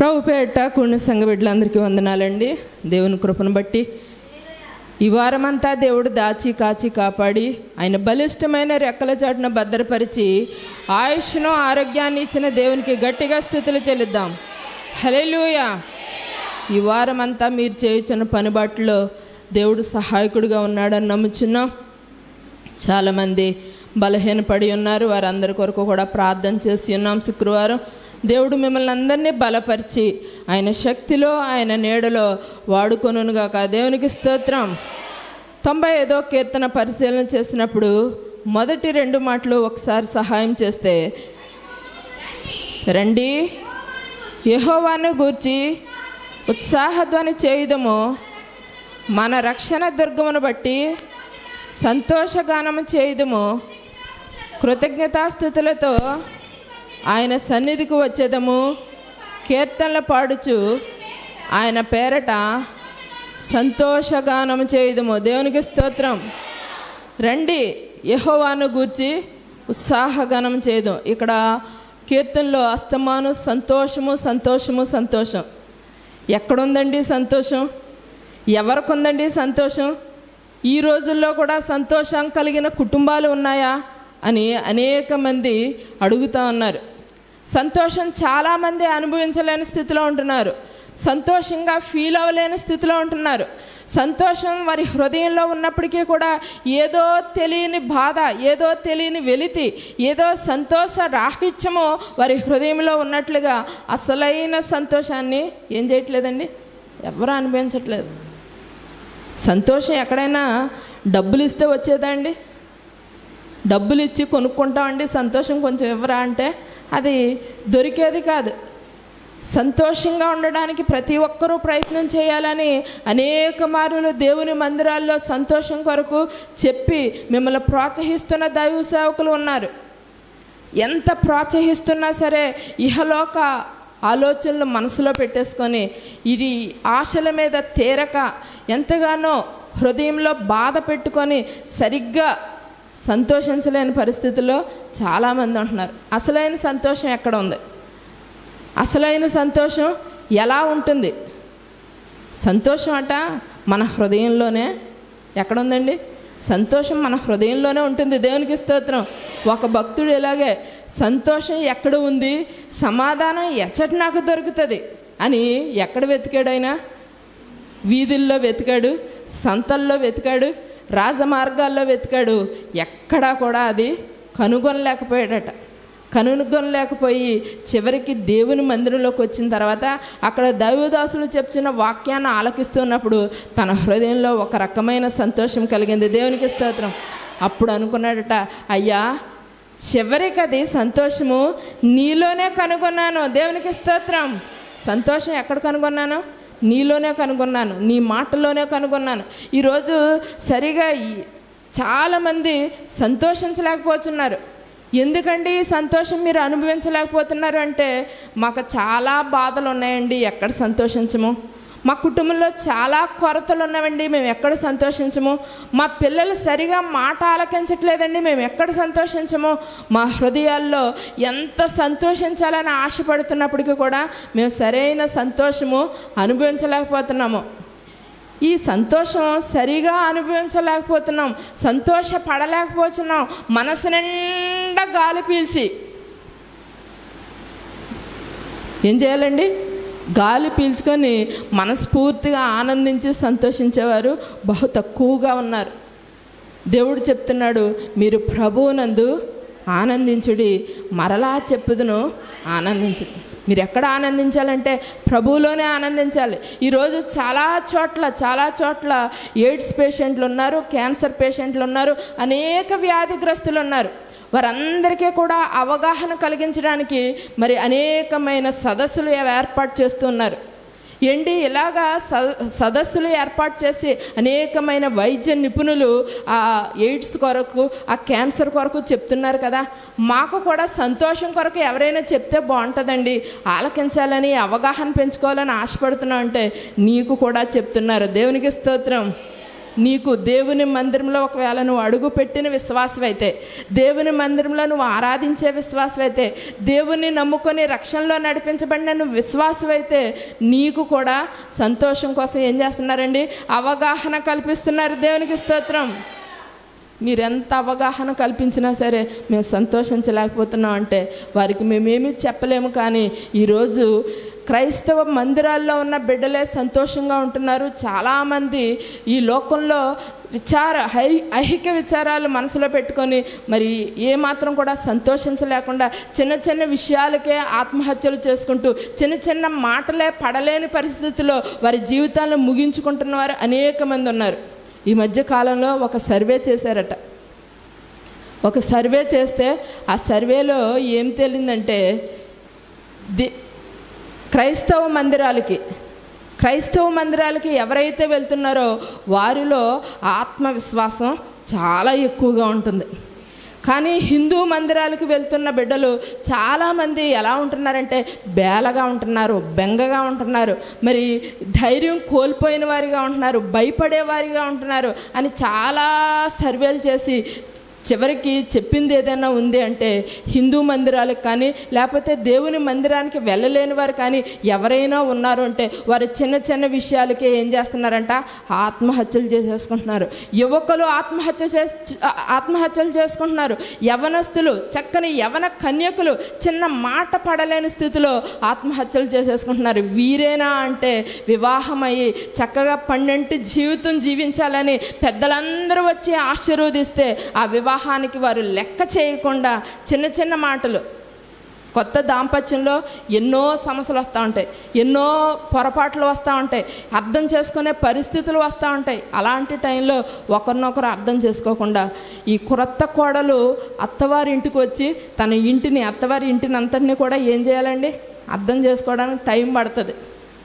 ప్రభు పేట కూడిన సంఘ బిడ్డలందరికీ వందనాలండి దేవుని కృపను బట్టి ఈ వారమంతా దేవుడు దాచి కాచి కాపాడి ఆయన బలిష్టమైన రెక్కల చాటున భద్రపరిచి ఆయుష్ను ఆరోగ్యాన్ని ఇచ్చిన దేవునికి గట్టిగా స్థుతులు చెల్లిద్దాం హల్లెలూయా ఈ వారమంతా మీరు చేయుచున్న పనిబాట్లో దేవుడు సహాయకుడిగా ఉన్నాడని నమ్ముచున్నాం చాలామంది బలహీనపడి ఉన్నారు వారందరి కొరకు కూడా ప్రార్థన చేసి ఉన్నాం శుక్రవారం దేవుడు మిమ్మల్ని అందరినీ బలపరిచి ఆయన శక్తిలో ఆయన నీడలో వాడుకొనుగాక దేవునికి స్తోత్రం తొంభై ఐదో కీర్తన పరిశీలన చేసినప్పుడు మొదటి రెండు మాటలు ఒకసారి సహాయం చేస్తే రండి యెహోవాను గూర్చి ఉత్సాహధ్వని చేయుదము మన రక్షణ దుర్గమును బట్టి సంతోషగానము చేయుదము కృతజ్ఞతాస్థుతులతో ఆయన సన్నిధికి వచ్చేదము కీర్తనలు పాడుచు ఆయన పేరట సంతోషగానము చేయుదము దేవునికి స్తోత్రం రండి యెహోవాను గూర్చి ఉత్సాహగానం చేయదు ఇక్కడ కీర్తనలో అస్తమాను సంతోషము సంతోషము సంతోషం ఎక్కడుందండి సంతోషం ఎవరికి ఉందండి సంతోషం ఈ రోజుల్లో కూడా సంతోషం కలిగిన కుటుంబాలు ఉన్నాయా అని అనేక మంది అడుగుతూ ఉన్నారు సంతోషం చాలామంది అనుభవించలేని స్థితిలో ఉంటున్నారు సంతోషంగా ఫీల్ అవ్వలేని స్థితిలో ఉంటున్నారు సంతోషం వారి హృదయంలో ఉన్నప్పటికీ కూడా ఏదో తెలియని బాధ ఏదో తెలియని వెలితి ఏదో సంతోష రాహిత్యము వారి హృదయంలో ఉన్నట్లుగా అసలైన సంతోషాన్ని ఏం చేయట్లేదండి ఎవరు అనుభవించట్లేదు సంతోషం ఎక్కడైనా డబ్బులు ఇస్తే వచ్చేదా అండి డబ్బులు ఇచ్చి కొనుక్కుంటామండి సంతోషం కొంచెం ఇవ్వరా అంటే అది దొరికేది కాదు సంతోషంగా ఉండడానికి ప్రతి ఒక్కరూ ప్రయత్నం చేయాలని అనేక మారులు దేవుని మందిరాల్లో సంతోషం కొరకు చెప్పి మిమ్మల్ని ప్రోత్సహిస్తున్న దైవ సేవకులు ఉన్నారు ఎంత ప్రోత్సహిస్తున్నా సరే ఇహలోక ఆలోచనలు మనసులో పెట్టేసుకొని ఇది ఆశల మీద తేరక ఎంతగానో హృదయంలో బాధ పెట్టుకొని సరిగ్గా సంతోషించలేని పరిస్థితుల్లో చాలామంది ఉంటున్నారు అసలైన సంతోషం ఎక్కడ ఉంది అసలైన సంతోషం ఎలా ఉంటుంది సంతోషం అట మన హృదయంలోనే ఎక్కడుందండి సంతోషం మన హృదయంలోనే ఉంటుంది దేవునికి స్తోత్రం ఒక భక్తుడు ఇలాగే సంతోషం ఎక్కడ ఉంది సమాధానం ఎచ్చటి నాకు దొరుకుతుంది అని ఎక్కడ వెతికాడైనా వీధుల్లో వెతికాడు సంతల్లో వెతికాడు రాజమార్గాల్లో వెతికాడు ఎక్కడా కూడా అది కనుగొనలేకపోయాడట కనుగొనలేకపోయి చివరికి దేవుని మందిరంలోకి వచ్చిన తర్వాత అక్కడ దైవదాసులు చెప్తున్న వాక్యాన్ని ఆలకిస్తున్నప్పుడు తన హృదయంలో ఒక రకమైన సంతోషం కలిగింది దేవునికి స్తోత్రం అప్పుడు అనుకున్నాడట అయ్యా చివరికి అది సంతోషము నీలోనే కనుగొన్నాను దేవునికి స్తోత్రం సంతోషం ఎక్కడ కనుగొన్నాను నీలోనే కనుగొన్నాను నీ మాటలోనే కనుగొన్నాను ఈరోజు సరిగా ఈ- చాలామంది సంతోషించలేకపోతున్నారు ఎందుకండి ఈ సంతోషం మీరు అనుభవించలేకపోతున్నారు అంటే మాకు చాలా బాధలు ఉన్నాయండి ఎక్కడ సంతోషించము మా కుటుంబంలో చాలా కొరతలు ఉన్నామండి మేము ఎక్కడ సంతోషించము మా పిల్లలు సరిగా మాట ఆలకించట్లేదండి మేము ఎక్కడ సంతోషించము మా హృదయాల్లో ఎంత సంతోషించాలని ఆశపడుతున్నప్పటికీ కూడా మేము సరైన సంతోషము అనుభవించలేకపోతున్నాము ఈ సంతోషం సరిగా అనుభవించలేకపోతున్నాం సంతోషపడలేకపోతున్నాం మనసు నిండా గాలి పీల్చి ఏం చేయాలండి గాలి పీల్చుకొని మనస్ఫూర్తిగా ఆనందించి సంతోషించేవారు బహు తక్కువగా ఉన్నారు దేవుడు చెప్తున్నాడు మీరు ప్రభువునందు ఆనందించుడి మరలా చెప్పుదును ఆనందించుడి మీరు ఎక్కడ ఆనందించాలంటే ప్రభువులోనే ఆనందించాలి ఈరోజు చాలా చోట్ల చాలా చోట్ల ఎయిడ్స్ పేషెంట్లు ఉన్నారు క్యాన్సర్ పేషెంట్లు ఉన్నారు అనేక వ్యాధిగ్రస్తులు ఉన్నారు వారందరికీ కూడా అవగాహన కలిగించడానికి మరి అనేకమైన సదస్సులు ఏర్పాటు చేస్తున్నారు ఏంటి ఇలాగా స సదస్సులు ఏర్పాటు చేసి అనేకమైన వైద్య నిపుణులు ఆ ఎయిడ్స్ కొరకు ఆ క్యాన్సర్ కొరకు చెప్తున్నారు కదా మాకు కూడా సంతోషం కొరకు ఎవరైనా చెప్తే బాగుంటుందండి ఆలకించాలని అవగాహన పెంచుకోవాలని ఆశపడుతున్నాం అంటే నీకు కూడా చెప్తున్నారు దేవునికి స్తోత్రం నీకు దేవుని మందిరంలో ఒకవేళ నువ్వు అడుగు పెట్టిన విశ్వాసం అయితే దేవుని మందిరంలో నువ్వు ఆరాధించే విశ్వాసం అయితే దేవుని నమ్ముకొని రక్షణలో నడిపించబడిన నువ్వు విశ్వాసం అయితే నీకు కూడా సంతోషం కోసం ఏం చేస్తున్నారండి అవగాహన కల్పిస్తున్నారు దేవునికి స్తోత్రం మీరు ఎంత అవగాహన కల్పించినా సరే మేము సంతోషించలేకపోతున్నాం అంటే వారికి మేమేమీ చెప్పలేము కానీ ఈరోజు క్రైస్తవ మందిరాల్లో ఉన్న బిడ్డలే సంతోషంగా ఉంటున్నారు చాలామంది ఈ లోకంలో విచార హై ఐహిక విచారాలు మనసులో పెట్టుకొని మరి ఏమాత్రం కూడా సంతోషించలేకుండా చిన్న చిన్న విషయాలకే ఆత్మహత్యలు చేసుకుంటూ చిన్న చిన్న మాటలే పడలేని పరిస్థితిలో వారి జీవితాలను ముగించుకుంటున్న వారు అనేక మంది ఉన్నారు ఈ మధ్య కాలంలో ఒక సర్వే చేశారట ఒక సర్వే చేస్తే ఆ సర్వేలో ఏం తేలిందంటే ది క్రైస్తవ మందిరాలకి క్రైస్తవ మందిరాలకి ఎవరైతే వెళ్తున్నారో వారిలో ఆత్మవిశ్వాసం చాలా ఎక్కువగా ఉంటుంది కానీ హిందూ మందిరాలకు వెళ్తున్న బిడ్డలు చాలామంది ఎలా ఉంటున్నారంటే బేలగా ఉంటున్నారు బెంగగా ఉంటున్నారు మరి ధైర్యం కోల్పోయిన వారిగా ఉంటున్నారు భయపడే వారిగా ఉంటున్నారు అని చాలా సర్వేలు చేసి చివరికి చెప్పింది ఏదైనా ఉంది అంటే హిందూ మందిరాలకు కానీ లేకపోతే దేవుని మందిరానికి వెళ్ళలేని వారు కానీ ఎవరైనా ఉన్నారు అంటే వారు చిన్న చిన్న విషయాలకే ఏం చేస్తున్నారంట ఆత్మహత్యలు చేసేసుకుంటున్నారు యువకులు ఆత్మహత్య చేసి ఆత్మహత్యలు చేసుకుంటున్నారు యవనస్తులు చక్కని యవన కన్యకులు చిన్న మాట పడలేని స్థితిలో ఆత్మహత్యలు చేసేసుకుంటున్నారు వీరేనా అంటే వివాహమయ్యి చక్కగా పన్నెంటి జీవితం జీవించాలని పెద్దలందరూ వచ్చి ఆశీర్వదిస్తే ఆ వివాహానికి వారు లెక్క చేయకుండా చిన్న చిన్న మాటలు కొత్త దాంపత్యంలో ఎన్నో సమస్యలు వస్తూ ఉంటాయి ఎన్నో పొరపాట్లు వస్తూ ఉంటాయి అర్థం చేసుకునే పరిస్థితులు వస్తూ ఉంటాయి అలాంటి టైంలో ఒకరినొకరు అర్థం చేసుకోకుండా ఈ క్రొత్త కోడలు అత్తవారి ఇంటికి వచ్చి తన ఇంటిని అత్తవారి ఇంటిని అంతటిని కూడా ఏం చేయాలండి అర్థం చేసుకోవడానికి టైం పడుతుంది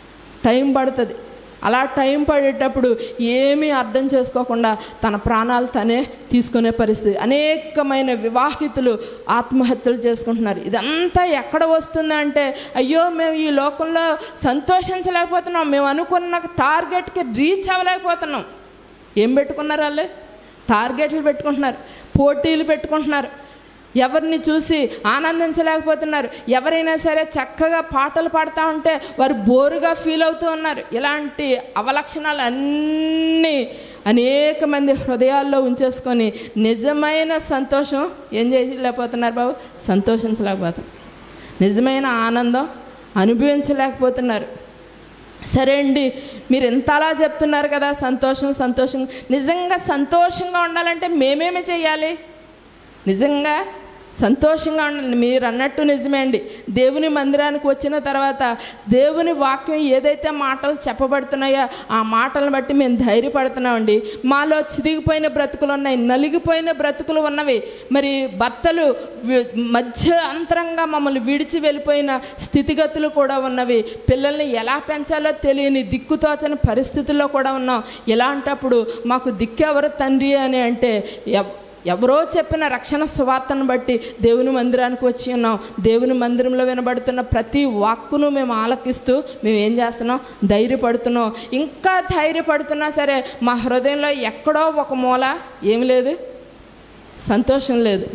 టైం పడుతుంది అలా టైం పడేటప్పుడు ఏమీ అర్థం చేసుకోకుండా తన ప్రాణాలు తనే తీసుకునే పరిస్థితి అనేకమైన వివాహితులు ఆత్మహత్యలు చేసుకుంటున్నారు ఇదంతా ఎక్కడ వస్తుందంటే అయ్యో మేము ఈ లోకంలో సంతోషించలేకపోతున్నాం మేము అనుకున్న టార్గెట్కి రీచ్ అవ్వలేకపోతున్నాం ఏం పెట్టుకున్నారు వాళ్ళు టార్గెట్లు పెట్టుకుంటున్నారు పోటీలు పెట్టుకుంటున్నారు ఎవరిని చూసి ఆనందించలేకపోతున్నారు ఎవరైనా సరే చక్కగా పాటలు పాడుతూ ఉంటే వారు బోరుగా ఫీల్ అవుతూ ఉన్నారు ఇలాంటి అవలక్షణాలు అన్నీ అనేక మంది హృదయాల్లో ఉంచేసుకొని నిజమైన సంతోషం ఏం చేయలేకపోతున్నారు బాబు సంతోషించలేకపోతున్నారు నిజమైన ఆనందం అనుభవించలేకపోతున్నారు సరే అండి మీరు ఎంతలా చెప్తున్నారు కదా సంతోషం సంతోషం నిజంగా సంతోషంగా ఉండాలంటే మేమేమి చేయాలి నిజంగా సంతోషంగా ఉండండి మీరు అన్నట్టు నిజమే అండి దేవుని మందిరానికి వచ్చిన తర్వాత దేవుని వాక్యం ఏదైతే మాటలు చెప్పబడుతున్నాయో ఆ మాటలను బట్టి మేము ధైర్యపడుతున్నామండి మాలో చిదిగిపోయిన బ్రతుకులు ఉన్నాయి నలిగిపోయిన బ్రతుకులు ఉన్నవి మరి భర్తలు వి- మధ్య అంతరంగా మమ్మల్ని విడిచి వెళ్ళిపోయిన స్థితిగతులు కూడా ఉన్నవి పిల్లల్ని ఎలా పెంచాలో తెలియని దిక్కుతోచని పరిస్థితుల్లో కూడా ఉన్నాం ఇలాంటప్పుడు మాకు దిక్కెవరు తండ్రి అని అంటే ఎవ్- ఎవరో చెప్పిన రక్షణ సువార్తను బట్టి దేవుని మందిరానికి వచ్చి ఉన్నాం దేవుని మందిరంలో వినబడుతున్న ప్రతి వాక్కును మేము ఆలకిస్తూ మేము ఏం చేస్తున్నాం ధైర్యపడుతున్నాం ఇంకా ధైర్యపడుతున్నా సరే మా హృదయంలో ఎక్కడో ఒక మూల ఏమి లేదు సంతోషం లేదు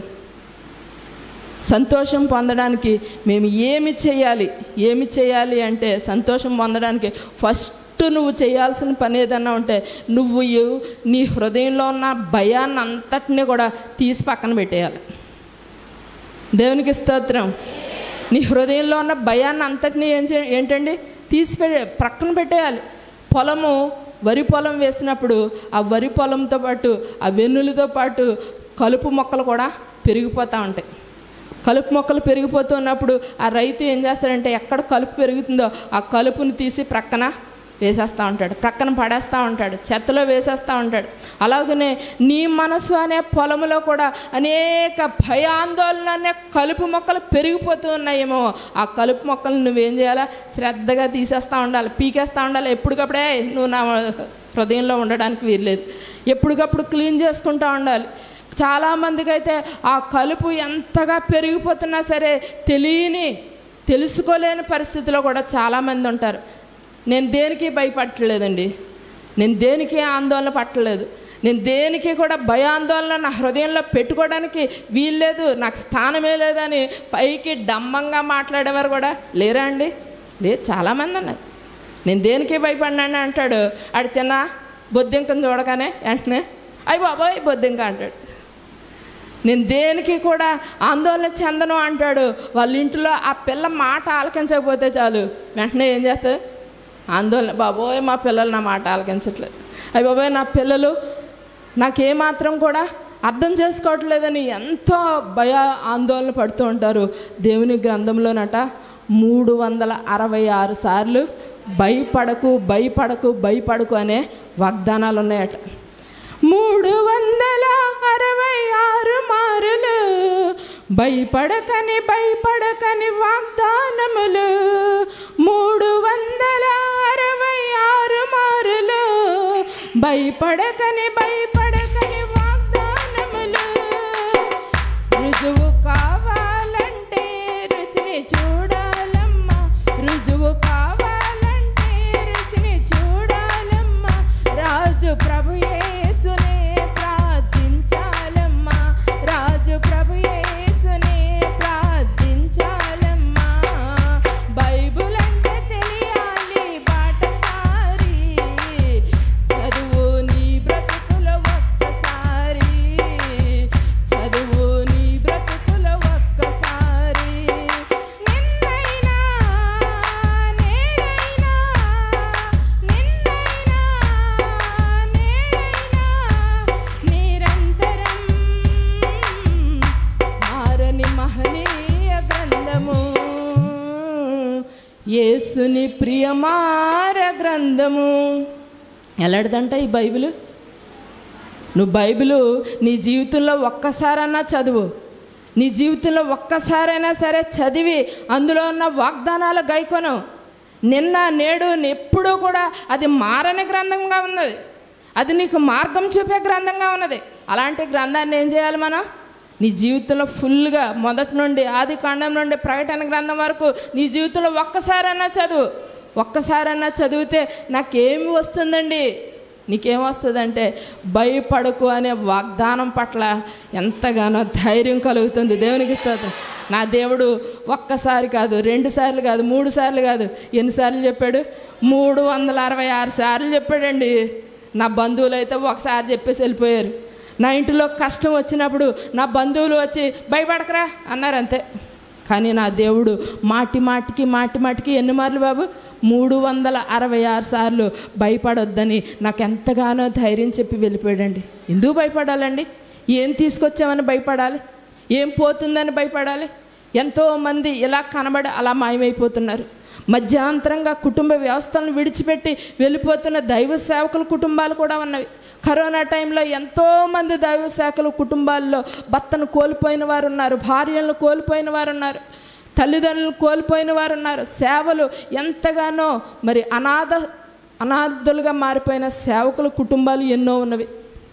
సంతోషం పొందడానికి మేము ఏమి చేయాలి ఏమి చేయాలి అంటే సంతోషం పొందడానికి ఫస్ట్ నువ్వు చేయాల్సిన పని ఏదన్నా ఉంటే నువ్వు ఈ- నీ హృదయంలో ఉన్న భయాన్ని అంతటినీ కూడా తీసి పక్కన పెట్టేయాలి దేవునికి స్తోత్రం నీ హృదయంలో ఉన్న భయాన్ని అంతటినీ ఏం చే ఏంటండి తీసి పెట్టే ప్రక్కన పెట్టేయాలి పొలము వరి పొలం వేసినప్పుడు ఆ వరి పొలంతో పాటు ఆ వెన్నులతో పాటు కలుపు మొక్కలు కూడా పెరిగిపోతూ ఉంటాయి కలుపు మొక్కలు పెరిగిపోతూ ఉన్నప్పుడు ఆ రైతు ఏం చేస్తాడంటే ఎక్కడ కలుపు పెరుగుతుందో ఆ కలుపుని తీసి ప్రక్కన వేసేస్తూ ఉంటాడు ప్రక్కన పడేస్తూ ఉంటాడు చెత్తలో వేసేస్తూ ఉంటాడు అలాగనే నీ మనసు అనే పొలములో కూడా అనేక భయాందోళన అనే కలుపు మొక్కలు పెరిగిపోతూ ఉన్నాయేమో ఆ కలుపు మొక్కలు నువ్వేం చేయాలా శ్రద్ధగా తీసేస్తూ ఉండాలి పీకేస్తూ ఉండాలి ఎప్పటికప్పుడే నువ్వు నా హృదయంలో ఉండడానికి వీల్లేదు ఎప్పటికప్పుడు క్లీన్ చేసుకుంటూ ఉండాలి చాలామందికి అయితే ఆ కలుపు ఎంతగా పెరిగిపోతున్నా సరే తెలియని తెలుసుకోలేని పరిస్థితిలో కూడా చాలామంది ఉంటారు నేను దేనికి భయపడట్లేదండి నేను దేనికి ఆందోళన పట్టలేదు నేను దేనికి కూడా భయాందోళన నా హృదయంలో పెట్టుకోవడానికి వీల్లేదు నాకు స్థానమే లేదని పైకి డమ్మంగా మాట్లాడేవారు కూడా లేరా అండి లేదు చాలామంది అన్నారు నేను దేనికి భయపడినాను అంటాడు ఆడు చిన్న బొద్దింకను చూడగానే వెంటనే అయ్యి బాబోయ్ బొద్దింక అంటాడు నేను దేనికి కూడా ఆందోళన చెందను అంటాడు వాళ్ళ ఇంట్లో ఆ పిల్ల మాట ఆలకించకపోతే చాలు వెంటనే ఏం చేస్తుంది ఆందోళన బాబోయ్ మా పిల్లలు నా మాట ఆలకించట్లేదు అయ్యి బాబోయ్ నా పిల్లలు నాకేమాత్రం కూడా అర్థం చేసుకోవట్లేదని ఎంతో భయ ఆందోళన పడుతూ ఉంటారు దేవుని గ్రంథంలోనట మూడు వందల అరవై ఆరు సార్లు భయపడకు భయపడకు భయపడకు అనే వాగ్దానాలు ఉన్నాయట మూడు వందల అరవై ఆరు మారులు భయపడకని భయపడకని వాగ్దానములు మూడు వందల అరవై ఆరు మారులు భయపడకని భయపడకని వాగ్దానములు రుజువు కావాలంటే రుచిని చూడాలమ్మా రుజువు కావాలంటే రుచిని చూడాలమ్మా రాజు ప్రభు యేసునే ప్రార్థించాలమ్మా రాజు ప్రభు యేసునే ప్రార్థించాలమ్మా బైబుల్ అంటే తెలియాలి బాటసారి చదువు నీ బ్రతుకులో ఒక్కసారి చదువు నీ బ్రతుకులో ఒక్కసారి నిన్నైనా నేడైనా నిన్నైనా నేడైనా నిరంతరం మారని మహనీయ గ్రంథము యేసుని ప్రియమార గ్రంథము ఎలాంటిదంట ఈ బైబిల్ నువ్వు బైబిలు నీ జీవితంలో ఒక్కసారన్నా చదువు నీ జీవితంలో ఒక్కసారైనా సరే చదివి అందులో ఉన్న వాగ్దానాలు గైకొను నిన్న నేడు ఎప్పుడూ కూడా అది మారని గ్రంథంగా ఉన్నది అది నీకు మార్గం చూపే గ్రంథంగా ఉన్నది అలాంటి గ్రంథాన్ని ఏం చేయాలి మనం నీ జీవితంలో ఫుల్గా మొదటి నుండి ఆది కాండం నుండి ప్రకటన గ్రంథం వరకు నీ జీవితంలో ఒక్కసారైనా చదువు ఒక్కసారైనా చదివితే నాకేమి వస్తుందండి నీకేం వస్తుందంటే భయపడకు అనే వాగ్దానం పట్ల ఎంతగానో ధైర్యం కలుగుతుంది దేవునికి స్తోత్రం నా దేవుడు ఒక్కసారి కాదు రెండు సార్లు కాదు మూడు సార్లు కాదు ఎన్నిసార్లు చెప్పాడు మూడు వందల అరవై ఆరు సార్లు చెప్పాడండి నా బంధువులు అయితే ఒకసారి చెప్పేసి వెళ్ళిపోయారు నా ఇంటిలో కష్టం వచ్చినప్పుడు నా బంధువులు వచ్చి భయపడకరా అన్నారు అంతే కానీ నా దేవుడు మాటి మాటికి మాటి మాటికి ఎన్ని మార్లు బాబు మూడు వందల అరవై ఆరు సార్లు భయపడొద్దని నాకు ఎంతగానో ధైర్యం చెప్పి వెళ్ళిపోయాడండి ఎందుకు భయపడాలండి ఏం తీసుకొచ్చామని భయపడాలి ఏం పోతుందని భయపడాలి ఎంతోమంది ఇలా కనబడి అలా మాయమైపోతున్నారు మధ్యాంతరంగా కుటుంబ వ్యవస్థలను విడిచిపెట్టి వెళ్ళిపోతున్న దైవ సేవకుల కుటుంబాలు కూడా ఉన్నవి కరోనా టైంలో ఎంతోమంది దైవ సేవకుల కుటుంబాల్లో భర్తను కోల్పోయిన వారు ఉన్నారు భార్యలను కోల్పోయిన వారు ఉన్నారు తల్లిదండ్రులను కోల్పోయిన వారు ఉన్నారు సేవలు ఎంతగానో మరి అనాథ అనాథలుగా మారిపోయిన సేవకుల కుటుంబాలు ఎన్నో ఉన్నవి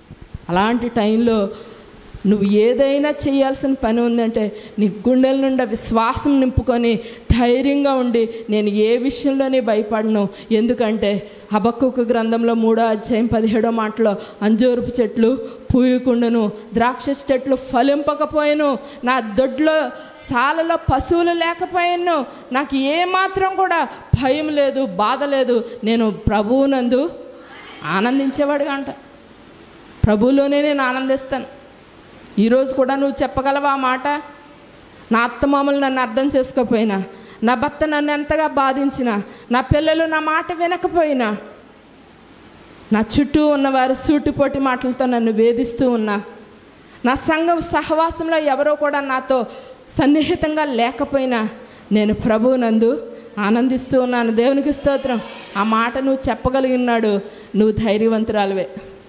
అలాంటి టైంలో నువ్వు ఏదైనా చేయాల్సిన పని ఉందంటే నీ గుండెల నుండి విశ్వాసం నింపుకొని ధైర్యంగా ఉండి నేను ఏ విషయంలోనే భయపడను ఎందుకంటే హబక్కుకు గ్రంథంలో మూడో అధ్యాయం పదిహేడో మాటలో అంజూరపు చెట్లు పూయకుండాను ద్రాక్ష చెట్లు ఫలింపకపోయాను నా దొడ్లో సాలలో పశువులు లేకపోయాను నాకు ఏమాత్రం కూడా భయం లేదు బాధ లేదు నేను ప్రభువునందు ఆనందించేవాడుగా అంట ప్రభువులోనే నేను ఆనందిస్తాను ఈరోజు కూడా నువ్వు చెప్పగలవా ఆ మాట నా అత్తమామలు నన్ను అర్థం చేసుకోపోయినా నా భర్త నన్ను ఎంతగా బాధించినా నా పిల్లలు నా మాట వినకపోయినా నా చుట్టూ ఉన్నవారు సూటిపోటి మాటలతో నన్ను వేధిస్తూ ఉన్నా నా సంఘం సహవాసంలో ఎవరో కూడా నాతో సన్నిహితంగా లేకపోయినా నేను ప్రభువునందు ఆనందిస్తూ ఉన్నాను దేవునికి స్తోత్రం ఆ మాట నువ్వు చెప్పగలిగినాడు నువ్వు ధైర్యవంతురాలువే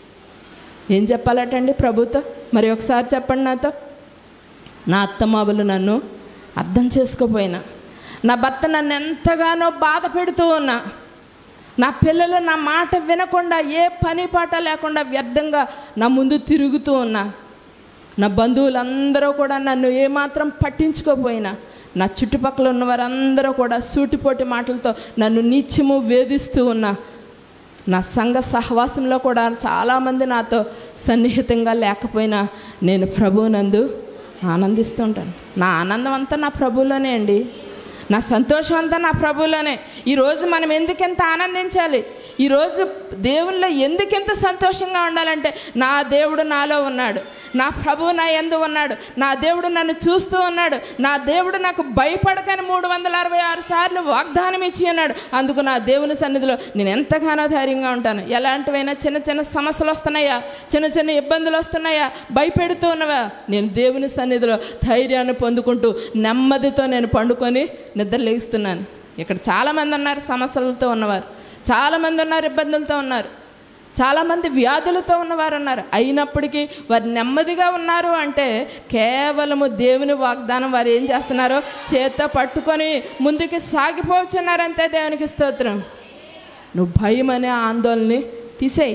ఏం చెప్పాలటండి ప్రభుతో మరి ఒకసారి చెప్పండి నాతో నా అత్తమాబులు నన్ను అర్థం చేసుకోపోయినా నా భర్త నన్ను ఎంతగానో బాధ పెడుతూ ఉన్నా నా పిల్లలు నా మాట వినకుండా ఏ పని పాట లేకుండా వ్యర్థంగా నా ముందు తిరుగుతూ ఉన్నా నా బంధువులందరూ కూడా నన్ను ఏమాత్రం పట్టించుకోపోయినా నా చుట్టుపక్కల ఉన్న వారందరూ కూడా సూటిపోటి మాటలతో నన్ను నిత్యము వేధిస్తూ ఉన్నా నా సంఘ సహవాసంలో కూడా చాలామంది నాతో సన్నిహితంగా లేకపోయినా నేను ప్రభువునందు ఆనందిస్తుంటాను నా ఆనందం అంతా నా ప్రభువులోనే అండి నా సంతోషం అంతా నా ప్రభువులోనే ఈరోజు మనం ఎందుకెంత ఆనందించాలి ఈరోజు దేవుల్లో ఎందుకెంత సంతోషంగా ఉండాలంటే నా దేవుడు నాలో ఉన్నాడు నా ప్రభువు నా ఎందు ఉన్నాడు నా దేవుడు నన్ను చూస్తూ ఉన్నాడు నా దేవుడు నాకు భయపడకని మూడు వందల అరవై ఆరు సార్లు వాగ్దానం ఇచ్చి ఉన్నాడు అందుకు నా దేవుని సన్నిధిలో నేను ఎంతగానో ధైర్యంగా ఉంటాను ఎలాంటివైనా చిన్న చిన్న సమస్యలు వస్తున్నాయా చిన్న చిన్న ఇబ్బందులు వస్తున్నాయా భయపెడుతూ ఉన్నవా నేను దేవుని సన్నిధిలో ధైర్యాన్ని పొందుకుంటూ నెమ్మదితో నేను పండుకొని నిద్ర లేస్తున్నాను ఇక్కడ చాలామంది ఉన్నారు సమస్యలతో ఉన్నవారు చాలామంది ఉన్నారు ఇబ్బందులతో ఉన్నారు చాలామంది వ్యాధులతో ఉన్నవారు ఉన్నారు అయినప్పటికీ వారు నెమ్మదిగా ఉన్నారు అంటే కేవలము దేవుని వాగ్దానం వారు ఏం చేస్తున్నారో చేత్తో పట్టుకొని ముందుకు సాగిపోవచ్చున్నారంతే దేవునికి స్తోత్రం నువ్వు భయం అనే ఆందోళనని తీసేయి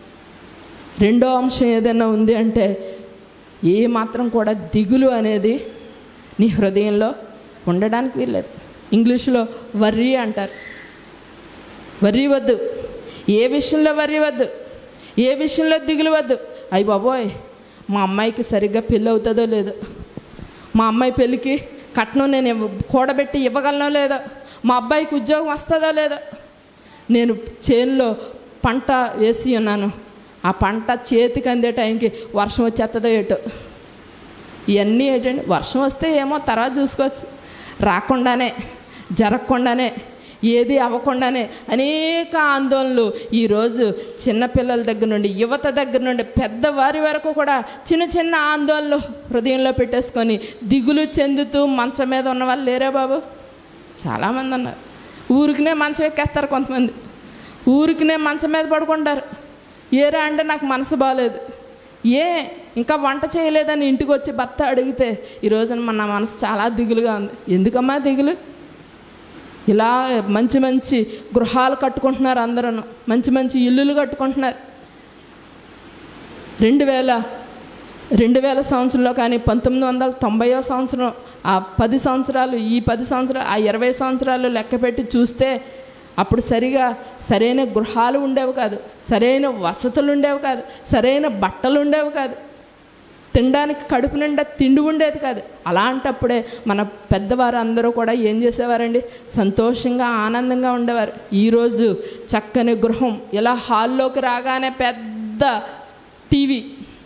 రెండో అంశం ఏదైనా ఉంది అంటే ఏ మాత్రం కూడా దిగులు అనేది నీ హృదయంలో ఉండడానికి వీల్లేదు ఇంగ్లీష్లో వర్రీ అంటారు వర్రీ వద్దు ఏ విషయంలో వర్రీ వద్దు ఏ విషయంలో దిగులు వద్దు అయ్యి బాబోయ్ మా అమ్మాయికి సరిగ్గా పెళ్ళి అవుతుందో లేదో మా అమ్మాయి పెళ్ళికి కట్నం నేను ఇవ్వ- కూడబెట్టి ఇవ్వగలనో లేదో మా అబ్బాయికి ఉద్యోగం వస్తుందో లేదో నేను చేనులో పంట వేసి ఉన్నాను ఆ పంట చేతికి అందే టైంకి వర్షం వచ్చేస్తుందో ఏటో ఇవన్నీ ఏంటంటే వర్షం వస్తే ఏమో తర్వాత చూసుకోవచ్చు రాకుండానే జరగకుండానే ఏది అవ్వకుండానే అనేక ఆందోళనలు ఈరోజు చిన్నపిల్లల దగ్గర నుండి యువత దగ్గర నుండి పెద్దవారి వరకు కూడా చిన్న చిన్న ఆందోళనలు హృదయంలో పెట్టేసుకొని దిగులు చెందుతూ మంచం మీద ఉన్న వాళ్ళు లేరే బాబు చాలామంది ఉన్నారు ఊరికినే మంచం ఎక్కేస్తారు కొంతమంది ఊరికినే మంచం మీద పడుకుంటారు ఏరా అంటే నాకు మనసు బాగాలేదు ఏ ఇంకా వంట చేయలేదని ఇంటికి వచ్చి భర్త అడిగితే ఈ రోజున మన మనసు చాలా దిగులుగా ఉంది ఎందుకమ్మా దిగులు ఇలా మంచి మంచి గృహాలు కట్టుకుంటున్నారు అందరూ మంచి మంచి ఇల్లులు కట్టుకుంటున్నారు రెండు వేల రెండు వేల సంవత్సరంలో కానీ పంతొమ్మిది వందల తొంభైవ సంవత్సరం ఆ పది సంవత్సరాలు ఈ పది సంవత్సరాలు ఆ ఇరవై సంవత్సరాలు లెక్క పెట్టి చూస్తే అప్పుడు సరిగా సరైన గృహాలు ఉండేవి కాదు సరైన వసతులు ఉండేవి కాదు సరైన బట్టలు ఉండేవి కాదు తినడానికి కడుపు నిండా తిండి ఉండేది కాదు అలాంటప్పుడే మన పెద్దవారు అందరూ కూడా ఏం చేసేవారండి సంతోషంగా ఆనందంగా ఉండేవారు ఈరోజు చక్కని గృహం ఇలా హాల్లోకి రాగానే పెద్ద టీవీ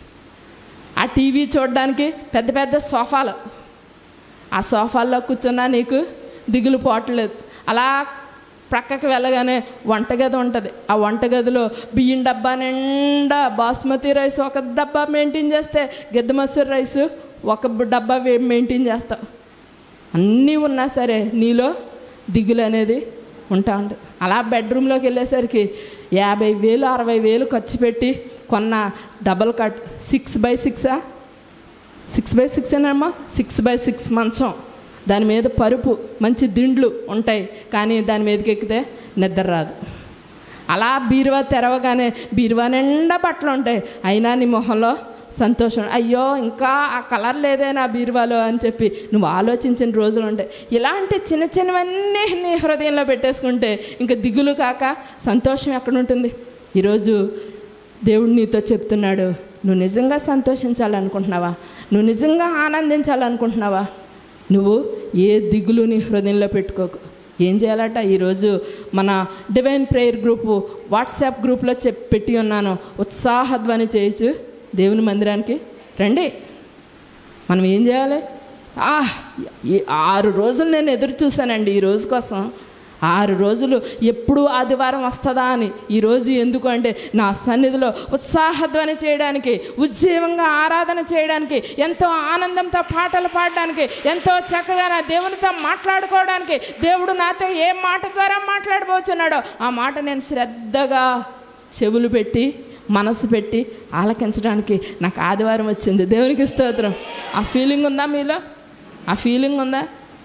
ఆ టీవీ చూడడానికి పెద్ద పెద్ద సోఫాలు ఆ సోఫాల్లో కూర్చున్నా నీకు దిగులు పోవట్లేదు అలా ప్రక్కకి వెళ్ళగానే వంటగది ఉంటుంది ఆ వంటగదిలో బియ్యం డబ్బా నిండా బాస్మతి రైస్ ఒక డబ్బా మెయింటైన్ చేస్తే గిద్ద మసూర్ రైస్ ఒక డబ్బా వే- మెయింటైన్ చేస్తావు అన్నీ ఉన్నా సరే నీలో దిగులు అనేది ఉంటా ఉంటుంది అలా బెడ్రూమ్లోకి వెళ్ళేసరికి యాభై వేలు అరవై వేలు ఖర్చు పెట్టి కొన్న డబల్ కట్ సిక్స్ బై సిక్సా సిక్స్ బై సిక్స్ ఏనమ్మా సిక్స్ బై సిక్స్ మంచం దాని మీద పరుపు మంచి దిండ్లు ఉంటాయి కానీ దాని మీదకి ఎక్కితే నిద్ర రాదు అలా బీరువా తెరవగానే బీరువా నిండా బట్టలు ఉంటాయి అయినా నీ మొహంలో సంతోషం అయ్యో ఇంకా ఆ కలర్ లేదే నా బీరువాలో అని చెప్పి నువ్వు ఆలోచించిన రోజులు ఉంటాయి ఇలాంటి చిన్న చిన్నవన్నీ నీ హృదయంలో పెట్టేసుకుంటే ఇంకా దిగులు కాక సంతోషం ఎక్కడ ఉంటుంది ఈరోజు దేవుడు నీతో చెప్తున్నాడు నువ్వు నిజంగా సంతోషించాలనుకుంటున్నావా నువ్వు నిజంగా ఆనందించాలనుకుంటున్నావా నువ్వు ఏ దిగులు నీ హృదయంలో పెట్టుకోకు ఏం చేయాలట ఈరోజు మన డివైన్ ప్రేయర్ గ్రూపు వాట్సాప్ గ్రూప్లో చెప్పి పెట్టి ఉన్నాను ఉత్సాహధ్వని చేయొచ్చు దేవుని మందిరానికి రండి మనం ఏం చేయాలి ఆ, ఈ ఆరు రోజులు నేను ఎదురు చూశానండి ఈ రోజు కోసం ఆరు రోజులు ఎప్పుడు ఆదివారం వస్తుందా అని ఈరోజు ఎందుకు అంటే నా సన్నిధిలో ఉత్సాహధ్వని చేయడానికి ఉజ్జీవంగా ఆరాధన చేయడానికి ఎంతో ఆనందంతో పాటలు పాడడానికి ఎంతో చక్కగా నా దేవునితో మాట్లాడుకోవడానికి దేవుడు నాతో ఏ మాట ద్వారా మాట్లాడబోచున్నాడో ఆ మాట నేను శ్రద్ధగా చెవులు పెట్టి మనసు పెట్టి ఆలకించడానికి నాకు ఆదివారం వచ్చింది దేవునికి స్తోత్రం ఆ ఫీలింగ్ ఉందా మీలో ఆ ఫీలింగ్ ఉందా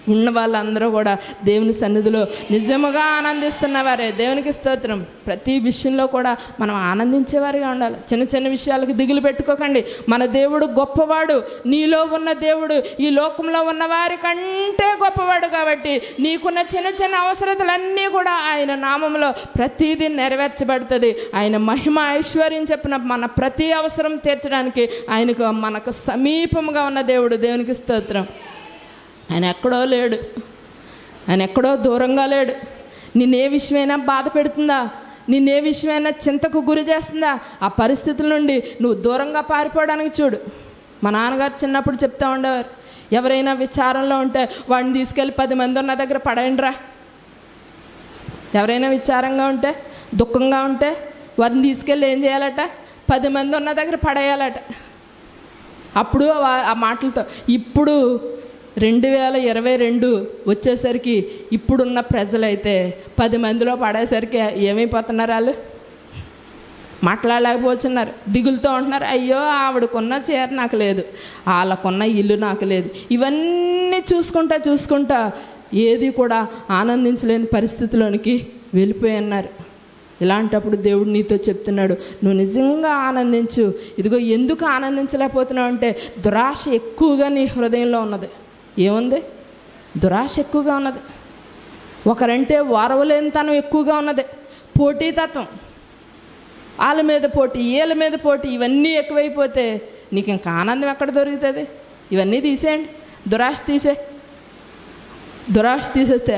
ఉన్న వాళ్ళందరూ కూడా దేవుని సన్నిధిలో నిజముగా ఆనందిస్తున్నవారే దేవునికి స్తోత్రం ప్రతి విషయంలో కూడా మనం ఆనందించేవారిగా ఉండాలి చిన్న చిన్న విషయాలకు దిగులు పెట్టుకోకండి మన దేవుడు గొప్పవాడు నీలో ఉన్న దేవుడు ఈ లోకంలో ఉన్న వారి కంటే గొప్పవాడు కాబట్టి నీకున్న చిన్న చిన్న అవసరతలన్నీ కూడా ఆయన నామంలో ప్రతిదీ నెరవేర్చబడుతుంది ఆయన మహిమ ఐశ్వర్యం చెప్పిన మన ప్రతి అవసరం తీర్చడానికి ఆయనకు మనకు సమీపంగా ఉన్న దేవుడు దేవునికి స్తోత్రం ఆయన ఎక్కడో లేడు ఆయన ఎక్కడో దూరంగా లేడు నిన్నే విషయమైనా బాధ పెడుతుందా నిన్నే విషయమైనా చింతకు గురి చేస్తుందా ఆ పరిస్థితుల నుండి నువ్వు దూరంగా పారిపోవడానికి చూడు మా నాన్నగారు చిన్నప్పుడు చెప్తా ఉండేవారు ఎవరైనా విచారంలో ఉంటే వాడిని తీసుకెళ్ళి పది మంది ఉన్న దగ్గర పడేయండిరా ఎవరైనా విచారంగా ఉంటే దుఃఖంగా ఉంటే వారిని తీసుకెళ్ళి ఏం చేయాలట పది మంది ఉన్న దగ్గర పడేయాలట అప్పుడు ఆ- ఆ మాటలతో ఇప్పుడు రెండు వేల ఇరవై రెండు వచ్చేసరికి ఇప్పుడున్న ప్రజలైతే పది మందిలో పడేసరికి ఏమైపోతున్నారు వాళ్ళు మాట్లాడలేకపోతున్నారు దిగులుతో ఉంటున్నారు అయ్యో ఆవిడకున్న చీర నాకు లేదు వాళ్ళకున్న ఇల్లు నాకు లేదు ఇవన్నీ చూసుకుంటా చూసుకుంటా ఏది కూడా ఆనందించలేని పరిస్థితిలోనికి వెళ్ళిపోయి ఉన్నారు ఇలాంటప్పుడు దేవుడు నీతో చెప్తున్నాడు నువ్వు నిజంగా ఆనందించు ఇదిగో ఎందుకు ఆనందించలేకపోతున్నావు అంటే దురాశ ఎక్కువగా నీ హృదయంలో ఉన్నది ఏముంది దురాశ ఎక్కువగా ఉన్నది ఒకరంటే వారవలేనితనం ఎక్కువగా ఉన్నది పోటీతత్వం వాళ్ళ మీద పోటీ వీళ్ళ మీద పోటీ ఇవన్నీ ఎక్కువైపోతే నీకు ఇంకా ఆనందం ఎక్కడ దొరుకుతుంది ఇవన్నీ తీసేయండి దురాశ తీసే దురాశ తీసేస్తే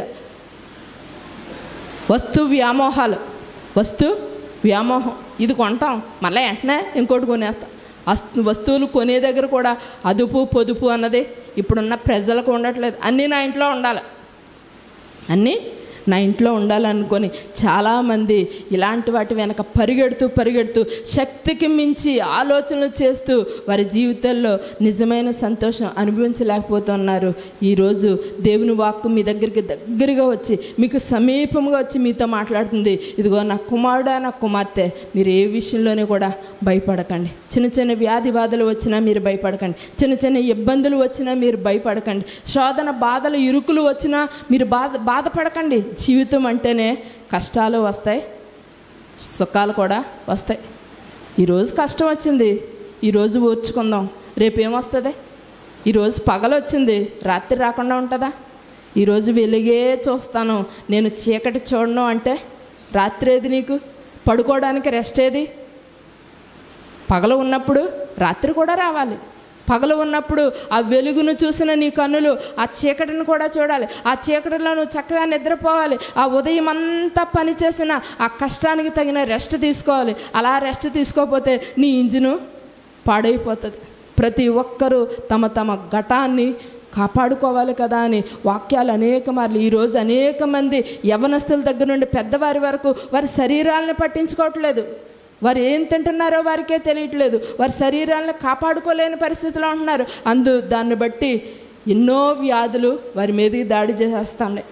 వస్తు వ్యామోహాలు వస్తు వ్యామోహం ఇది కొంటాం మళ్ళీ వెంటనే ఇంకోటి కొనేస్తాం అస్- వస్తువులు కొనే దగ్గర కూడా అదుపు పొదుపు అన్నది ఇప్పుడున్న ప్రజలకు ఉండట్లేదు అన్నీ నా ఇంట్లో ఉండాలి అన్నీ నా ఇంట్లో ఉండాలనుకొని చాలామంది ఇలాంటి వాటి వెనక పరిగెడుతూ పరిగెడుతూ శక్తికి మించి ఆలోచనలు చేస్తూ వారి జీవితాల్లో నిజమైన సంతోషం అనుభవించలేకపోతున్నారు ఈరోజు దేవుని వాక్కు మీ దగ్గరికి దగ్గరగా వచ్చి మీకు సమీపంగా వచ్చి మీతో మాట్లాడుతుంది ఇదిగో నా కుమారుడా నా కుమార్తె మీరు ఏ విషయంలోనే కూడా భయపడకండి చిన్న చిన్న వ్యాధి బాధలు వచ్చినా మీరు భయపడకండి చిన్న చిన్న ఇబ్బందులు వచ్చినా మీరు భయపడకండి శోధన బాధలు ఇరుకులు వచ్చినా మీరు బాధ బాధపడకండి జీవితం అంటేనే కష్టాలు వస్తాయి సుఖాలు కూడా వస్తాయి ఈరోజు కష్టం వచ్చింది ఈరోజు ఓర్చుకుందాం రేపు ఏమొస్తుంది ఈరోజు పగలు వచ్చింది రాత్రి రాకుండా ఉంటుందా ఈరోజు వెలుగే చూస్తాను నేను చీకటి చూడను అంటే రాత్రి ఏది నీకు పడుకోవడానికి రెస్ట్ ఏది పగలు ఉన్నప్పుడు రాత్రి కూడా రావాలి పగలు ఉన్నప్పుడు ఆ వెలుగును చూసిన నీ కన్నులు ఆ చీకటిని కూడా చూడాలి ఆ చీకటిలో నువ్వు చక్కగా నిద్రపోవాలి ఆ ఉదయం అంతా పనిచేసిన ఆ కష్టానికి తగిన రెస్ట్ తీసుకోవాలి అలా రెస్ట్ తీసుకోకపోతే నీ ఇంజిను పాడైపోతుంది ప్రతి ఒక్కరూ తమ తమ ఘటాన్ని కాపాడుకోవాలి కదా అని వాక్యాలు అనేక మార్లు ఈరోజు అనేక మంది యవనస్తుల దగ్గర నుండి పెద్దవారి వరకు వారి శరీరాలను పట్టించుకోవట్లేదు వారు ఏం తింటున్నారో వారికే తెలియట్లేదు వారి శరీరాలను కాపాడుకోలేని పరిస్థితిలో ఉంటున్నారు అందు దాన్ని బట్టి ఎన్నో వ్యాధులు వారి మీదకి దాడి చేసేస్తున్నాయి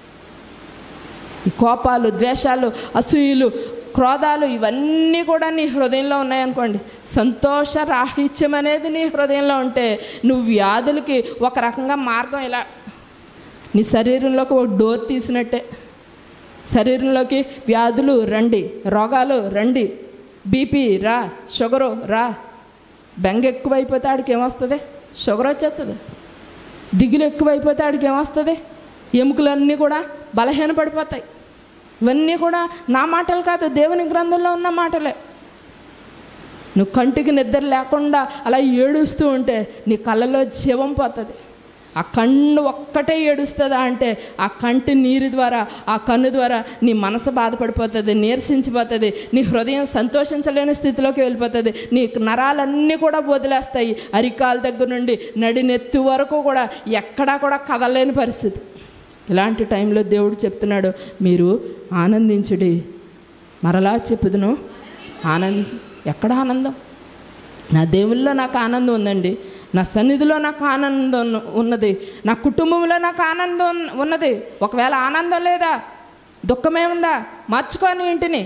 ఈ కోపాలు ద్వేషాలు అసూయలు క్రోధాలు ఇవన్నీ కూడా నీ హృదయంలో ఉన్నాయనుకోండి సంతోష రాహిత్యం అనేది నీ హృదయంలో ఉంటే నువ్వు వ్యాధులకి ఒక రకంగా మార్గం ఇలా నీ శరీరంలోకి ఒక డోర్ తీసినట్టే శరీరంలోకి వ్యాధులు రండి రోగాలు రండి బీపీ రా షుగరు రా బెంగ ఎక్కువైపోతే ఆడికి ఏమొస్తుంది షుగర్ వచ్చేస్తుంది దిగులు ఎక్కువైపోతే ఆడికి ఏమొస్తుంది ఎముకలన్నీ కూడా బలహీనపడిపోతాయి ఇవన్నీ కూడా నా మాటలు కాదు దేవుని గ్రంథంలో ఉన్న మాటలే నువ్వు కంటికి నిద్ర లేకుండా అలా ఏడుస్తూ ఉంటే నీ కళ్ళలో జీవం పోతుంది ఆ కన్ను ఒక్కటే ఏడుస్తుందా అంటే ఆ కంటి నీరు ద్వారా ఆ కన్ను ద్వారా నీ మనసు బాధపడిపోతుంది నీరసించిపోతుంది నీ హృదయం సంతోషించలేని స్థితిలోకి వెళ్ళిపోతుంది నీ నరాలన్నీ కూడా వదిలేస్తాయి అరికాల దగ్గర నుండి నడినెత్తి వరకు కూడా ఎక్కడా కూడా కదలలేని పరిస్థితి ఇలాంటి టైంలో దేవుడు చెప్తున్నాడు మీరు ఆనందించుడి మరలా చెప్పుదును ఆనందించు ఎక్కడ ఆనందం నా దేవుల్లో నాకు ఆనందం ఉందండి నా సన్నిధిలో నాకు ఆనందం ఉన్న- ఉన్నది నా కుటుంబంలో నాకు ఆనందం ఉన్న- ఉన్నది ఒకవేళ ఆనందం లేదా దుఃఖమే ఉందా మార్చుకో నీ ఇంటిని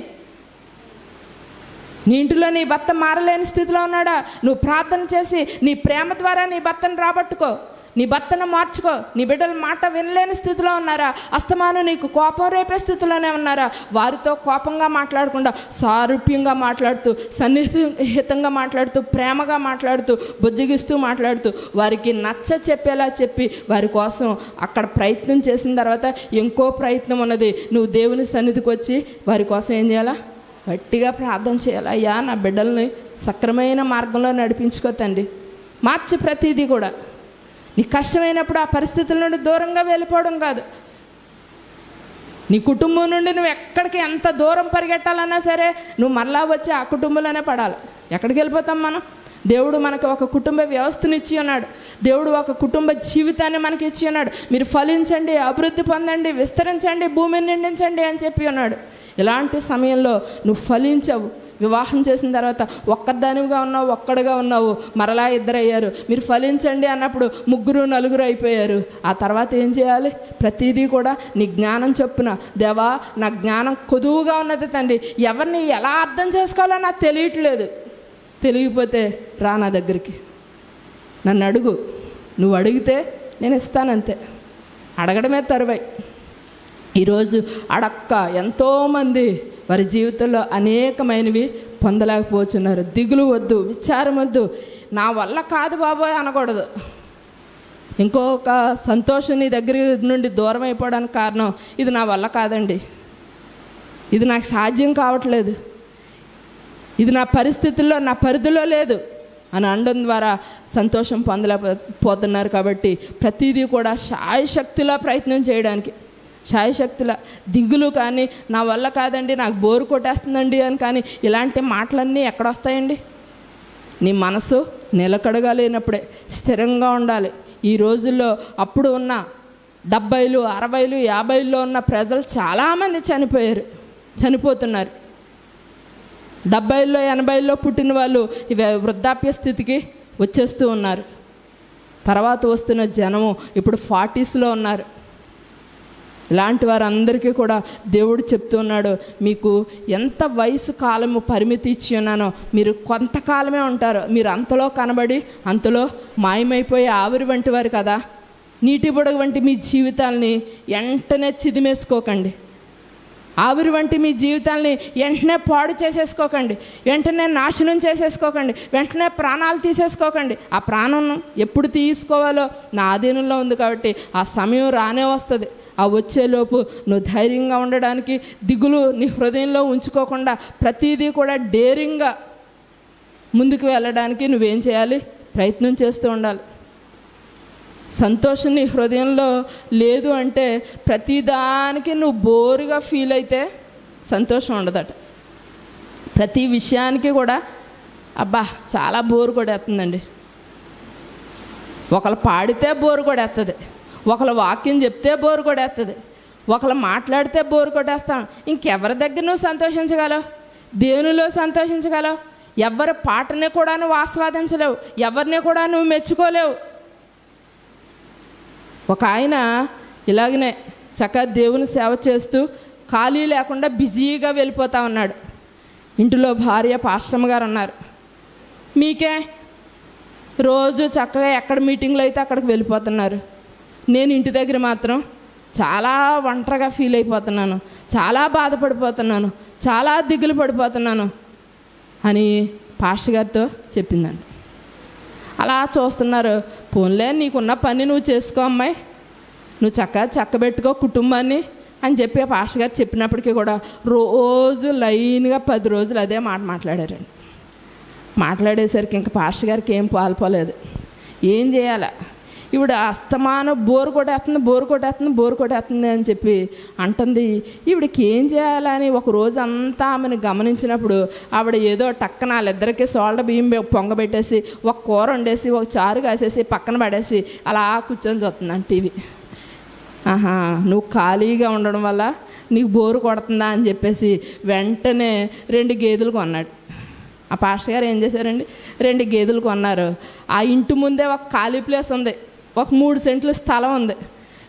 నీ ఇంటిలో నీ భర్త మారలేని స్థితిలో ఉన్నాడా నువ్వు ప్రార్థన చేసి నీ ప్రేమ ద్వారా నీ భర్తను రాబట్టుకో నీ భర్తను మార్చుకో నీ బిడ్డల మాట వినలేని స్థితిలో ఉన్నారా అస్తమానం నీకు కోపం రేపే స్థితిలోనే ఉన్నారా వారితో కోపంగా మాట్లాడకుండా సారూప్యంగా మాట్లాడుతూ సన్నిహితంగా మాట్లాడుతూ ప్రేమగా మాట్లాడుతూ బుజ్జగిస్తూ మాట్లాడుతూ వారికి నచ్చ చెప్పేలా చెప్పి వారి కోసం అక్కడ ప్రయత్నం చేసిన తర్వాత ఇంకో ప్రయత్నం ఉన్నది నువ్వు దేవుని సన్నిధికి వచ్చి వారి కోసం ఏం చేయాలా గట్టిగా ప్రార్థన చేయాలి అయ్యా నా బిడ్డల్ని సక్రమైన మార్గంలో నడిపించుకో తండ్రి మార్చి ప్రతిదీ కూడా నీ కష్టమైనప్పుడు ఆ పరిస్థితుల నుండి దూరంగా వెళ్ళిపోవడం కాదు నీ కుటుంబం నుండి నువ్వు ఎక్కడికి ఎంత దూరం పరిగెట్టాలన్నా సరే నువ్వు మరలా వచ్చి ఆ కుటుంబంలోనే పడాలి ఎక్కడికి వెళ్ళిపోతాం మనం దేవుడు మనకు ఒక కుటుంబ వ్యవస్థను ఇచ్చి ఉన్నాడు దేవుడు ఒక కుటుంబ జీవితాన్ని మనకి ఇచ్చి ఉన్నాడు మీరు ఫలించండి అభివృద్ధి పొందండి విస్తరించండి భూమిని నిండించండి అని చెప్పి ఉన్నాడు ఇలాంటి సమయంలో నువ్వు ఫలించవు వివాహం చేసిన తర్వాత ఒక్కదానివిగా ఉన్నావు ఒక్కడుగా ఉన్నావు మరలా ఇద్దరు అయ్యారు మీరు ఫలించండి అన్నప్పుడు ముగ్గురు నలుగురు అయిపోయారు ఆ తర్వాత ఏం చేయాలి ప్రతిదీ కూడా నీ జ్ఞానం చొప్పున దేవా నా జ్ఞానం కొదువుగా ఉన్నది తండ్రి ఎవరిని ఎలా అర్థం చేసుకోవాలో నాకు తెలియట్లేదు తెలియకపోతే రా నా దగ్గరికి నన్ను అడుగు నువ్వు అడిగితే నేను ఇస్తానంతే అడగడమే తరువై ఈరోజు అడక్క ఎంతోమంది వారి జీవితంలో అనేకమైనవి పొందలేకపోతున్నారు దిగులు వద్దు విచారం వద్దు నా వల్ల కాదు బాబోయ్ అనకూడదు ఇంకొక సంతోషం నీ దగ్గర నుండి దూరం అయిపోవడానికి కారణం ఇది నా వల్ల కాదండి ఇది నాకు సాధ్యం కావట్లేదు ఇది నా పరిస్థితుల్లో నా పరిధిలో లేదు అని అనడం ద్వారా సంతోషం పొందలేకపోతున్నారు కాబట్టి ప్రతిదీ కూడా శాయశక్తిలో ప్రయత్నం చేయడానికి శాయశక్తిలో దిగులు కానీ నా వల్ల కాదండి నాకు బోరు కొట్టేస్తుందండి అని కానీ ఇలాంటి మాటలన్నీ ఎక్కడొస్తాయండి నీ మనసు నిలకడగా లేనప్పుడే స్థిరంగా ఉండాలి ఈ రోజుల్లో అప్పుడు ఉన్న డెబ్బైలు అరవైలు యాభైలో ఉన్న ప్రజలు చాలామంది చనిపోయారు చనిపోతున్నారు డెబ్బైలో ఎనభైలో పుట్టిన వాళ్ళు ఇవి వృద్ధాప్య స్థితికి వచ్చేస్తూ ఉన్నారు తర్వాత వస్తున్న జనము ఇప్పుడు ఫార్టీస్లో ఉన్నారు ఇలాంటి వారందరికీ కూడా దేవుడు చెప్తున్నాడు మీకు ఎంత వయసు కాలము పరిమితి ఇచ్చి ఉన్నానో మీరు కొంతకాలమే ఉంటారు మీరు అంతలో కనబడి అంతలో మాయమైపోయే ఆవిరి వంటి వారు కదా నీటి బుడగ వంటి మీ జీవితాల్ని వెంటనే చిదిమేసుకోకండి ఆవిరి వంటి మీ జీవితాల్ని వెంటనే పాడు చేసేసుకోకండి వెంటనే నాశనం చేసేసుకోకండి వెంటనే ప్రాణాలు తీసేసుకోకండి ఆ ప్రాణం ఎప్పుడు తీసుకోవాలో నా ఆధీనంలో ఉంది కాబట్టి ఆ సమయం రానే వస్తుంది ఆ వచ్చేలోపు నువ్వు ధైర్యంగా ఉండడానికి దిగులు నీ హృదయంలో ఉంచుకోకుండా ప్రతిదీ కూడా డేరింగ్గా ముందుకు వెళ్ళడానికి నువ్వేం చేయాలి ప్రయత్నం చేస్తూ ఉండాలి సంతోషం నీ హృదయంలో లేదు అంటే ప్రతిదానికి నువ్వు బోరుగా ఫీల్ అయితే సంతోషం ఉండదట ప్రతి విషయానికి కూడా అబ్బా చాలా బోరు కొడేస్తుందండి ఒకళ్ళు పాడితే బోరు కొడేస్తుంది ఒకళ్ళు వాక్యం చెప్తే బోరు కొడేస్తుంది ఒకళ్ళు మాట్లాడితే బోరు కొట్టేస్తాం ఇంకెవరి దగ్గర నువ్వు సంతోషించగలవు దేవునిలో సంతోషించగలవు ఎవరి పాటని కూడా నువ్వు ఆస్వాదించలేవు ఎవరిని కూడా నువ్వు మెచ్చుకోలేవు ఒక ఆయన ఇలాగనే చక్కగా దేవుని సేవ చేస్తూ ఖాళీ లేకుండా బిజీగా వెళ్ళిపోతా ఉన్నాడు ఇంటిలో భార్య పాశ్రమ గారు ఉన్నారు మీకే రోజు చక్కగా ఎక్కడ మీటింగ్లో అయితే అక్కడికి వెళ్ళిపోతున్నారు నేను ఇంటి దగ్గర మాత్రం చాలా ఒంటరిగా ఫీల్ అయిపోతున్నాను చాలా బాధపడిపోతున్నాను చాలా దిగులు పడిపోతున్నాను అని పాస్టర్ గారితో చెప్పిందండి అలా చూస్తున్నారు పోన్లే నీకున్న పని నువ్వు చేసుకో అమ్మాయి నువ్వు చక్కగా చక్కబెట్టుకో కుటుంబాన్ని అని చెప్పి ఆ పాస్టర్ గారు చెప్పినప్పటికీ కూడా రోజు లైన్గా పది రోజులు అదే మాట మాట్లాడారండి మాట్లాడేసరికి ఇంకా పాస్టర్ గారికి ఏం పాల్పోలేదు ఏం చేయాలా ఈవిడ అస్తమానం బోరు కొట్టేస్తుంది బోరు కొట్టేస్తుంది బోరు కొట్టేస్తుంది అని చెప్పి అంటుంది ఈవిడకి ఏం చేయాలని ఒక రోజు అంతా ఆమెను గమనించినప్పుడు ఆవిడ ఏదో టక్కన వాళ్ళిద్దరికి సోళ్ళ బియ్యం పె- పొంగబెట్టేసి ఒక కూర వండేసి ఒక చారు కాసేసి పక్కన పడేసి అలా కూర్చొని చూస్తుందండి టీవీ ఆహా నువ్వు ఖాళీగా ఉండడం వల్ల నీకు బోరు కొడుతుందా అని చెప్పేసి వెంటనే రెండు గేదెలు కొన్నాడు ఆ పాస్టర్ గారు ఏం చేశారండి రెండు గేదెలు కొన్నారు ఆ ఇంటి ముందే ఒక ఖాళీ ప్లేస్ ఉంది ఒక మూడు సెంట్ల స్థలం ఉంది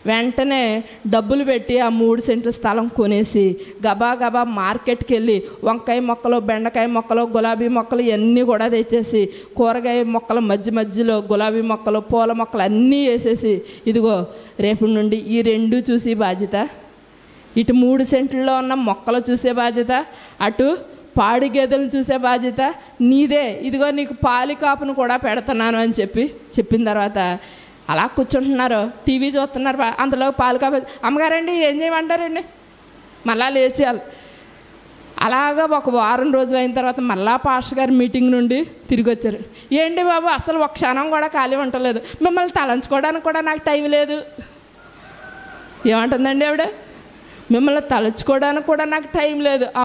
వెంటనే డబ్బులు పెట్టి ఆ మూడు సెంట్ల స్థలం కొనేసి గబా గబా మార్కెట్కి వెళ్ళి వంకాయ మొక్కలు బెండకాయ మొక్కలు గులాబీ మొక్కలు ఇవన్నీ కూడా తెచ్చేసి కూరగాయ మొక్కల మధ్య మధ్యలో గులాబీ మొక్కలు పూల మొక్కలు అన్నీ వేసేసి ఇదిగో రేపు నుండి ఈ రెండు చూసి బాధ్యత ఇటు మూడు సెంట్లలో ఉన్న మొక్కలు చూసే బాధ్యత అటు పాడి గేదెలు చూసే బాధ్యత నీదే ఇదిగో నీకు పాలి కాపును కూడా పెడుతున్నాను అని చెప్పి చెప్పిన తర్వాత అలా కూర్చుంటున్నారు టీవీ చూస్తున్నారు బా- అందులో పాలు కాపు అమ్మగారండి ఏం చేయమంటారండి మళ్ళా లేచేయాలి అలాగా ఒక వారం రోజులు అయిన తర్వాత మళ్ళా పాస్టర్ గారి మీటింగ్ నుండి తిరిగి వచ్చారు ఏంటి బాబు అసలు ఒక క్షణం కూడా ఖాళీ ఉండలేదు మిమ్మల్ని తలంచుకోవడానికి కూడా నాకు టైం లేదు ఏమంటుందండి ఆవిడ మిమ్మల్ని తలుచుకోవడానికి కూడా నాకు టైం లేదు